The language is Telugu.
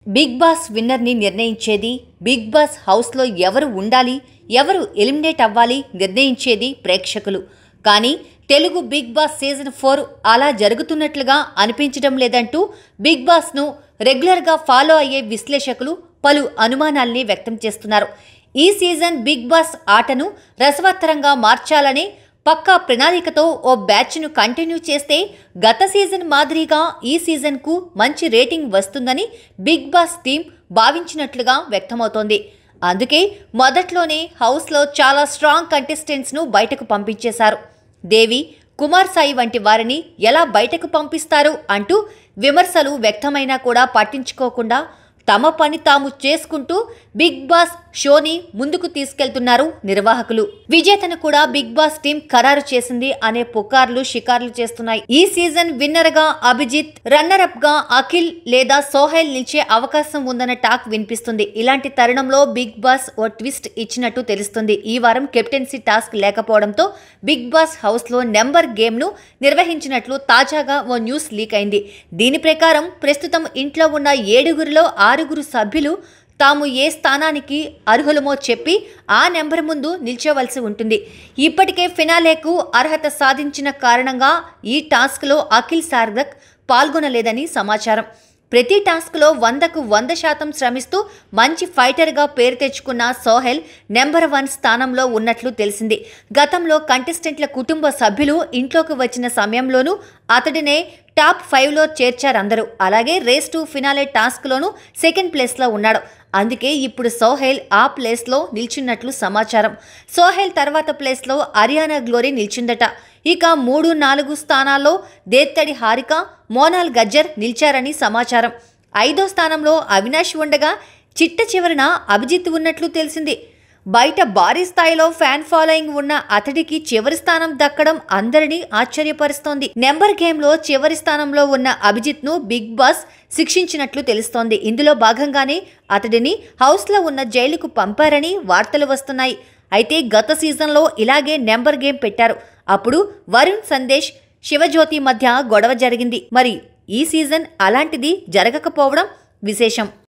బిగ్ బాస్ విన్నర్ని నిర్ణయించేది బిగ్ బాస్ హౌస్లో ఎవరు ఉండాలి ఎవరు ఎలిమినేట్ అవ్వాలి నిర్ణయించేది ప్రేక్షకులు కానీ Telugu Big Boss season four అలా జరుగుతున్నట్లుగా అనిపించడం లేదంటూ బిగ్ బాస్ను రెగ్యులర్గా ఫాలో అయ్యే విశ్లేషకులు పలు అనుమానాల్ని వ్యక్తం చేస్తున్నారు ఈ సీజన్ బిగ్ బాస్ ఆటను రసవత్తరంగా మార్చాలని పక్కా ప్రణాళికతో ఓ బ్యాచ్ను కంటిన్యూ చేస్తే గత సీజన్ మాదిరిగా ఈ సీజన్కు మంచి రేటింగ్ వస్తుందని బిగ్ బాస్ టీం భావించినట్లుగా వ్యక్తమవుతోంది అందుకే మొదట్లోనే హౌస్లో చాలా స్ట్రాంగ్ కంటెస్టెంట్స్ను బయటకు పంపించేశారు దేవి కుమార్ సాయి వంటి వారిని ఎలా బయటకు పంపిస్తారు అంటూ విమర్శలు వ్యక్తమైనా కూడా పట్టించుకోకుండా తమ పని తాము చేసుకుంటూ బిగ్ బాస్ షోని ముందుకు తీసుకెళ్తున్నారు నిర్వాహకులు విజేతను కూడా బిగ్ బాస్ టీం ఖరారు చేసింది అనే పుకార్లు షికార్లు చేస్తున్నాయి ఈ సీజన్ విన్నర్ గా అభిజిత్ రన్నర్ అప్ గా అఖిల్ లేదా సోహెల్ నిలిచే అవకాశం ఉందన్న టాక్ వినిపిస్తుంది ఇలాంటి తరుణంలో బిగ్ బాస్ ఓ ట్విస్ట్ ఇచ్చినట్టు తెలుస్తుంది ఈ వారం కెప్టెన్సీ టాస్క్ లేకపోవడంతో బిగ్ బాస్ హౌస్ లో నెంబర్ గేమ్ ను నిర్వహించినట్లు తాజాగా ఓ న్యూస్ లీక్ అయింది దీని ప్రకారం ప్రస్తుతం ఇంట్లో ఉన్న ఏడుగురిలో ఆరుగురు సభ్యులు తాము ఏ స్థానానికి అర్హులమో చెప్పి ఆ నెంబర్ ముందు నిల్చోవలసి ఉంటుంది ఇప్పటికే ఫినాలేకు అర్హత సాధించిన కారణంగా ఈ టాస్క్లో అఖిల్ సార్దక్ పాల్గొనలేదని సమాచారం ప్రతి టాస్క్లో వందకు వంద శాతం శ్రమిస్తూ మంచి ఫైటర్గా పేరు తెచ్చుకున్న సోహెల్ నెంబర్ వన్ స్థానంలో ఉన్నట్లు తెలిసింది గతంలో కంటెస్టెంట్ల కుటుంబ సభ్యులు ఇంట్లోకి వచ్చిన సమయంలోనూ అతడినే టాప్ ఫైవ్లో చేర్చారందరూ అలాగే రేస్ టు ఫినాలే టాస్క్లోనూ సెకండ్ ప్లేస్లో ఉన్నాడు అందుకే ఇప్పుడు సోహెల్ ఆ ప్లేస్లో నిల్చున్నట్లు సమాచారం సోహెల్ తర్వాత ప్లేస్లో హర్యానా గ్లోరీ నిల్చుందట ఇక మూడు నాలుగు స్థానాల్లో దేత్తడి హారిక మోనాల్ గజ్జర్ నిలిచారని సమాచారం ఐదో స్థానంలో అవినాష్ ఉండగా చిట్ట చివరన అభిజిత్ ఉన్నట్లు తెలిసింది బయట భారీ స్థాయిలో ఫ్యాన్ ఫాలోయింగ్ ఉన్న అతడికి చివరి స్థానం దక్కడం అందరినీ ఆశ్చర్యపరుస్తోంది నెంబర్ గేమ్లో చివరి స్థానంలో ఉన్న అభిజిత్ ను బిగ్ బాస్ శిక్షించినట్లు తెలుస్తోంది ఇందులో భాగంగానే అతడిని హౌస్లో ఉన్న జైలుకు పంపారని వార్తలు వస్తున్నాయి అయితే గత సీజన్లో ఇలాగే నెంబర్ గేమ్ పెట్టారు అప్పుడు వరుణ్ సందేశ్ శివజ్యోతి మధ్య గొడవ జరిగింది మరి ఈ సీజన్ అలాంటిది జరగకపోవడం విశేషం